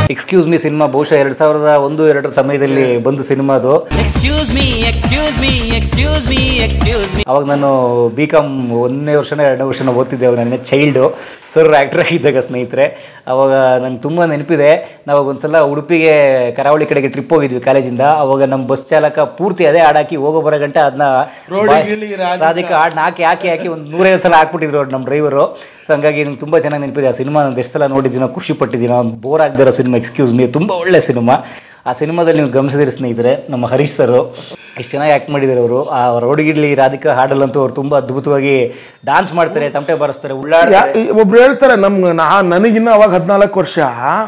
Excuse me cinema ಬಹುಶಃ ಎರಡ್ ಸಾವಿರದ ಒಂದು ಎರಡರ ಸಮಯದಲ್ಲಿ ಬಂದು ಸಿನಿಮಾ ಅದು excuse me excuse me excuse me excuse me ಅವಾಗ ನಾನು ಬಿ ಕಾಮ್ ಒಂದನೇ ವರ್ಷನ ಎರಡನೇ ವರ್ಷನ ಓದ್ತಿದ್ದೆ ಅವಾಗ ನನ್ನ ಚೈಲ್ಡು ಸರ್ ಆ್ಯಕ್ಟರ್ ಆಗಿದ್ದಾಗ ಸ್ನೇಹಿತರೆ ಅವಾಗ ನಂಗೆ ತುಂಬ ನೆನಪಿದೆ ನಾವು ಒಂದ್ಸಲ ಉಡುಪಿಗೆ ಕರಾವಳಿ ಕಡೆಗೆ ಟ್ರಿಪ್ ಹೋಗಿದ್ವಿ ಕಾಲೇಜಿಂದ ಅವಾಗ ನಮ್ಮ ಬಸ್ ಚಾಲಕ ಪೂರ್ತಿ ಅದೇ ಹಾಡಾಕಿ ಹೋಗೋ ಬರೋ ಗಂಟೆ ಅದನ್ನ ರಾಧಿಕಾ ಹಾಡ್ನ ಹಾಕಿ ಹಾಕಿ ಹಾಕಿ ಒಂದು ನೂರೈವತ್ತು ಸಲ ಹಾಕ್ಬಿಟ್ಟಿದ್ರು ಅವ್ರು ನಮ್ಮ ಡ್ರೈವರು ಸೊ ಹಂಗಾಗಿ ನಂಗೆ ತುಂಬ ಚೆನ್ನಾಗಿ ನೆನಪಿದೆ ಆ ಸಿನಿಮಾ ನಾನು ಎಷ್ಟು ಸಲ ನೋಡಿದ್ದೀನೋ ಖುಷಿ ಪಟ್ಟಿದ್ದೀನೋ ಬೋರ್ ಆಗದಿರೋ ಸಿನಿಮಾ ಎಕ್ಸ್ಕ್ಯೂಸ್ ಮೀ ತುಂಬ ಒಳ್ಳೆ ಸಿನಿಮಾ ಆ ಸಿನಿಮಾದಲ್ಲಿ ನೀವು ಗಮನಿಸಿದ್ರೆ ಸ್ನೇಹಿತರೆ ನಮ್ಮ ಹರೀಶ್ ಸರು ಎಷ್ಟು ಚೆನ್ನಾಗಿ ಆ್ಯಕ್ಟ್ ಮಾಡಿದ್ದಾರೆ ಅವರು ಆ ರೋಡಿಗಿಡ್ಲಿ ರಾಧಿಕಾ ಹಾಡಲ್ಲಂತೂ ಅವ್ರು ತುಂಬ ಅದ್ಭುತವಾಗಿ ಡಾನ್ಸ್ ಮಾಡ್ತಾರೆ ತಮಟೆ ಬಾರಿಸ್ತಾರೆ ಉಳ್ಳಾಡ ಯಾ- ಒಬ್ರು ಹೇಳ್ತಾರೆ ನಮ್ಗೆ ನಾ ನನಗಿನ್ನ ಅವಾಗ ಹದಿನಾಲ್ಕು ವರ್ಷ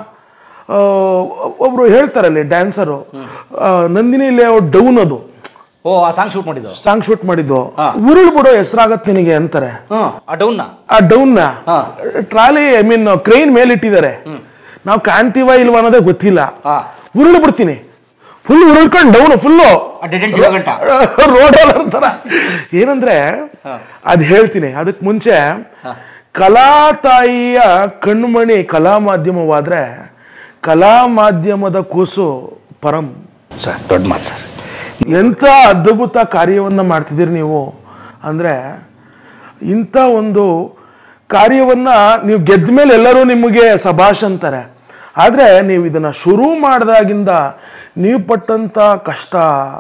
ಆ, ಒಬ್ರು ಹೇಳ್ತಾರೆ ಅಲ್ಲಿ ಡ್ಯಾನ್ಸರು ನಂದಿನಿ ಲೇಔಟ್ ಡೌನ್ ಅದು ಓ ಆ ಸಾಂಗ್ ಶೂಟ್ ಮಾಡಿದ್ದು ಸಾಂಗ್ ಶೂಟ್ ಮಾಡಿದ್ದು ಉರುಳು ಬಿಡೋ ಹೆಸರಾಗತ್ ನಿನಗೆ ಅಂತಾರೆ ಹ್ಞೂ ಆ ಡೌನ್ನ ಆ ಡೌನ್ ನ ಹಾ. ಟ್ರಾಲಿ ಐ ಮೀನ್ ಕ್ರೈನ್ ಮೇಲೆ ಇಟ್ಟಿದ್ದಾರೆ ನಾವು ಕಾಣ್ತೀವ ಇಲ್ವಾ ಅನ್ನೋದೇ ಗೊತ್ತಿಲ್ಲ ಹಾಂ ಉರುಳು ಬಿಡ್ತೀನಿ ಫುಲ್ ಉರುಳ್ಕೊಂಡು ಡೌನ್ ಫುಲ್ಲು ಡೆಡ್ ಎಂಡ್ ಸಿಗೋ ಗಂಟ ರೋಡ್ ತರ ಏನಂದ್ರೆ ಅದ್ ಹೇಳ್ತೀನಿ ಅದಕ್ ಮುಂಚೆ ಕಲಾ ತಾಯಿಯ ಕಣ್ಮಣಿ ಕಲಾ ಮಾಧ್ಯಮವಾದ್ರೆ ಕಲಾ ಮಾಧ್ಯಮದ ಕೂಸು ಪರಂ ಸರ್ ದೊಡ್ಡ ಮಾತು ಸರ್ ಎಂಥ ಅದ್ಭುತ ಕಾರ್ಯವನ್ನ ಮಾಡ್ತಿದ್ದೀರಿ ನೀವು ಅಂದ್ರೆ ಇಂಥ ಒಂದು ಕಾರ್ಯವನ್ನ ನೀವು ಗೆದ್ದ ಮೇಲೆ ಎಲ್ಲರೂ ನಿಮಗೆ ಸಭಾಷ್ ಅಂತಾರೆ ಆದ್ರೆ ನೀವು ಇದನ್ನ ಶುರು ಮಾಡಿದಾಗಿಂದ ನೀವು ಪಟ್ಟಂತ ಕಷ್ಟ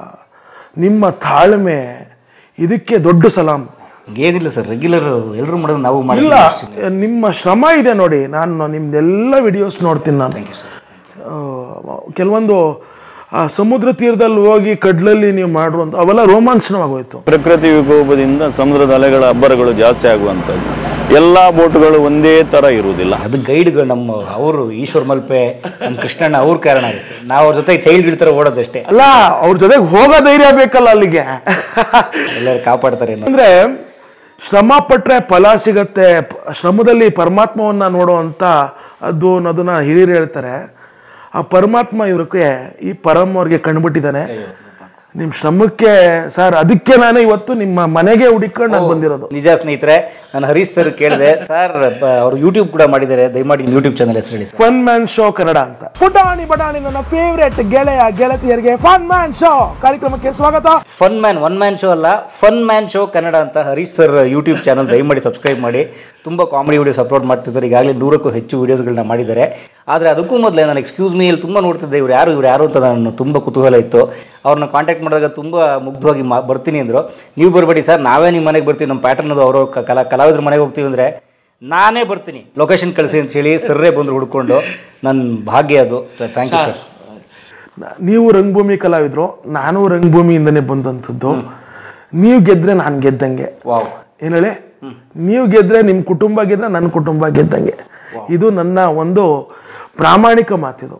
ನಿಮ್ಮ ತಾಳ್ಮೆ ಇದಕ್ಕೆ ದೊಡ್ಡ ಸಲಾಂ ಏನಿಲ್ಲ ಸರ್ ರೆಗ್ಯುಲರ್ ಎಲ್ಲರೂ ಮಾಡೋದು ನಾವು ಇಲ್ಲ ಮಾಡಿಲ್ಲ ನಿಮ್ಮ ಶ್ರಮ ಇದೆ ನೋಡಿ ನಾನು ನಿಮ್ದೆಲ್ಲ ವಿಡಿಯೋಸ್ ನೋಡ್ತೀನಿ ನಾನು ಆ, ಕೆಲವೊಂದು ಆ ಸಮುದ್ರ ತೀರದಲ್ಲಿ ಹೋಗಿ ಕಡ್ಲಲ್ಲಿ ನೀವು ಮಾಡುವಂತ ಅವೆಲ್ಲ ರೋಮಾಂಚನವಾಗೋಯ್ತು ಪ್ರಕೃತಿ ವಿಕೋಪದಿಂದ ಸಮುದ್ರದ ಅಲೆಗಳ ಅಬ್ಬರಗಳು ಜಾಸ್ತಿ ಆಗುವಂಥದ್ದು ಎಲ್ಲ ಬೋಟ್ಗಳು ಒಂದೇ ತರ ಇರುವುದಿಲ್ಲ ಅದು ಗೈಡ್ಗಳು ನಮ್ಮ ಅವರು ಈಶ್ವರ್ ಮಲ್ಪೆ ನಮ್ಮ ಕೃಷ್ಣಣ್ಣ ಅವ್ರ ಕಾರಣ ಆಗುತ್ತೆ ನಾವು ಅವ್ರ ಜೊತೆ ಚೈಲ್ಡ್ ಹಿಡ್ತಾರೆ ಓಡೋದಷ್ಟೇ ಅಲ್ಲ ಅವ್ರ ಜೊತೆಗೆ ಹೋಗೋ ಧೈರ್ಯ ಬೇಕಲ್ಲ ಅಲ್ಲಿಗೆ ಎಲ್ಲರೂ ಕಾಪಾಡ್ತಾರೆ ಅನ್ನೋ ಅಂದ್ರೆ ಶ್ರಮ ಪಟ್ರೆ ಫಲ ಸಿಗತ್ತೆ ಪ- ಶ್ರಮದಲ್ಲಿ ಪರಮಾತ್ಮವನ್ನ ನೋಡುವಂತ ಅದು ಅನ್ನೋದನ್ನ ಹಿರಿಯರು ಹೇಳ್ತಾರೆ ಆ ಪರಮಾತ್ಮ ಇವ್ರಿಗೆ ಈ ಪರಮ್ ಅವ್ರಿಗೆ ಕಂಡುಬಿಟ್ಟಿದ್ದಾನೆ ನಿಮ್ ಶ್ರಮಕ್ಕೆ ಸರ್ ಅದಕ್ಕೆ ನಾನು ಇವತ್ತು ನಿಮ್ಮ ಮನೆಗೆ ಹುಡುಕೊಂಡು ನಾನು ಬಂದಿರೋದು ನಿಜ ಸ್ನೇಹಿತರೆ ನಾನು ಹರೀಶ್ ಸರ್ ಕೇಳಿದೆ ಸರ್ ಅವರು ಯೂಟ್ಯೂಬ್ ಕೂಡ ಮಾಡಿದ್ದಾರೆ ದಯಮಾಡಿ ಯೂಟ್ಯೂಬ್ ಚಾನಲ್ ಹೆಸರು ಹೇಳಿ sir fun man show Kannada ಅಂತ ಪುಟಾಣಿ ಬಟಾಣಿ ನನ್ನ ಫೇವ್ರೆಟ್ ಗೆಳೆಯ ಗೆಳತಿಯರಿಗೆ ಫನ್ ಮ್ಯಾನ್ ಶೋ ಕಾರ್ಯಕ್ರಮಕ್ಕೆ ಸ್ವಾಗತ fun man one man show ಅಲ್ಲ ಫನ್ ಮ್ಯಾನ್ ಶೋ ಕನ್ನಡ ಅಂತ ಹರೀಶ್ ಸರ್ ಯೂಟ್ಯೂಬ್ ಚಾನಲ್ ದಯಮಾಡಿ ಸಬ್ಸ್ಕ್ರೈಬ್ ಮಾಡಿ ತುಂಬ ಕಾಮಿಡಿ ವಿಡಿಯೋಸ್ ಅಪ್ಲೋಡ್ ಮಾಡ್ತಿದ್ದಾರೆ ಈಗಾಗಲೇ ನೂರಕ್ಕೂ ಹೆಚ್ಚು ವಿಡಿಯೋಸ್ಗಳನ್ನ ಮಾಡಿದ್ದಾರೆ ಆದರೆ ಅದಕ್ಕೂ ಮೊದಲೇ ನಾನು ಎಕ್ಸ್ಕ್ಯೂಸ್ ಮೀ ಇಲ್ಲಿ ತುಂಬ ನೋಡ್ತಿದ್ದೆ ಇವ್ರು ಯಾರು ಇವ್ರು ಯಾರು ಅಂತ ನಾನು ತುಂಬ ಕುತೂಹಲ ಇತ್ತು ಅವ್ರನ್ನ ಕಾಂಟ್ಯಾಕ್ಟ್ ಮಾಡಿದಾಗ ತುಂಬ ಮುಗ್ಧವಾಗಿ ಮಾ ಬರ್ತೀನಿ ಅಂದರು ನೀವು ಬರಬೇಡಿ ಸರ್ ನಾವೇ ನಿಮ್ಮ ಮನೆಗೆ ಬರ್ತೀವಿ ನಮ್ಮ ಪ್ಯಾಟರ್ನ್ ಅದು ಅವರು ಕಲಾ ಕಲಾವಿದ್ರ ಮನೆಗೆ ಹೋಗ್ತೀವಿ ಅಂದರೆ ನಾನೇ ಬರ್ತೀನಿ ಲೊಕೇಶನ್ ಕಳಿಸಿ ಅಂತ ಹೇಳಿ ಸರ್ರೇ ಬಂದು ಹುಡ್ಕೊಂಡು ನನ್ನ ಭಾಗ್ಯ ಅದು ಥ್ಯಾಂಕ್ ಯು ಸರ್ ನೀವು ರಂಗಭೂಮಿ ಕಲಾವಿದ್ರು ನಾನು ರಂಗಭೂಮಿಯಿಂದನೇ ಬಂದಂಥದ್ದು ನೀವು ಗೆದ್ರೆ ನಾನು ಗೆದ್ದಂಗೆ ವಾವ್ ಏನ್ ಹೇಳಿ ನೀವು ಗೆದ್ರೆ ನಿಮ್ ಕುಟುಂಬ ಗೆದ್ರೆ ನನ್ನ ಕುಟುಂಬ ಗೆದ್ದಂಗೆ ಇದು ನನ್ನ ಒಂದು ಪ್ರಾಮಾಣಿಕ ಮಾತಿದು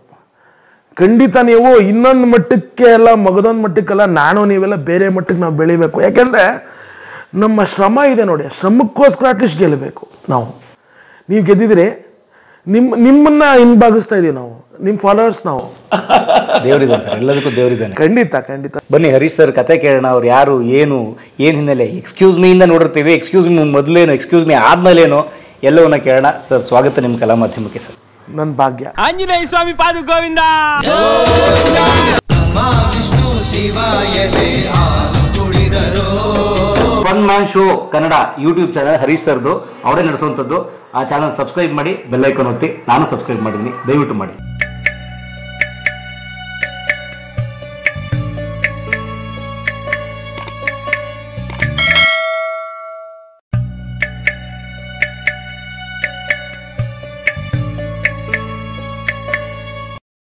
ಖಂಡಿತ ನೀವು ಇನ್ನೊಂದು ಮಟ್ಟಕ್ಕೆ ಎಲ್ಲ ಮಗದೊಂದು ಮಟ್ಟಕ್ಕೆಲ್ಲ ನಾನು ನೀವೆಲ್ಲ ಬೇರೆ ಮಟ್ಟಕ್ಕೆ ನಾವು ಬೆಳಿಬೇಕು ಯಾಕೆಂದ್ರೆ ನಮ್ಮ ಶ್ರಮ ಇದೆ ನೋಡಿ ಆ ಶ್ರಮಕ್ಕೋಸ್ಕರ ಅಟ್ಲೀಸ್ಟ್ ಗೆಲ್ಲಬೇಕು ನಾವು ನೀವು ಗೆದ್ದಿದ್ರೆ ನಿಮ್ಮ ನಿಮ್ಮನ್ನ ಹಿಂಭಾಗಿಸ್ತಾ ಇದೀವಿ ನಾವು ನಿಮ್ಮ ಫಾಲೋವರ್ಸ್ ನಾವು ದೇವರಿದ್ದಾನೆ ಸರ್ ಎಲ್ಲದಕ್ಕೂ ದೇವರಿದ್ದಾನೆ ಖಂಡಿತ ಖಂಡಿತ ಬನ್ನಿ ಹರೀಶ್ ಸರ್ ಕತೆ ಕೇಳೋಣ ಅವ್ರು ಯಾರು ಏನು ಏನು ಹಿನ್ನೆಲೆ ಎಕ್ಸ್ಕ್ಯೂಸ್ ಮೀ ಇಂದ ನೋಡಿರ್ತೀವಿ ಎಕ್ಸ್ಕ್ಯೂಸ್ ಮೀ ಮೊದಲೇನು ಎಕ್ಸ್ಕ್ಯೂಸ್ ಮೀ ಆದ್ಮೇಲೇನು ಎಲ್ಲವನ್ನ ಕೇಳೋಣ ಸರ್ ಸ್ವಾಗತ ನಿಮ್ಮ ಕಲಾ ಮಾಧ್ಯಮಕ್ಕೆ ಸರ್ ನನ್ನ ಭಾಗ್ಯ ಆಂಜನೇಯ ಸ್ವಾಮಿ ಪಾದು Govinda one man show Kannada YouTube channel Harish ಸರ್ದು ಅವರೇ ನಡೆಸುವಂಥದ್ದು ಆ ಚಾನಲ್ ಸಬ್ಸ್ಕ್ರೈಬ್ ಮಾಡಿ ಬೆಲ್ಲೈಕನ್ ಒತ್ತಿ ನಾನು ಸಬ್ಸ್ಕ್ರೈಬ್ ಮಾಡಿದ್ದೀನಿ ದಯವಿಟ್ಟು ಮಾಡಿ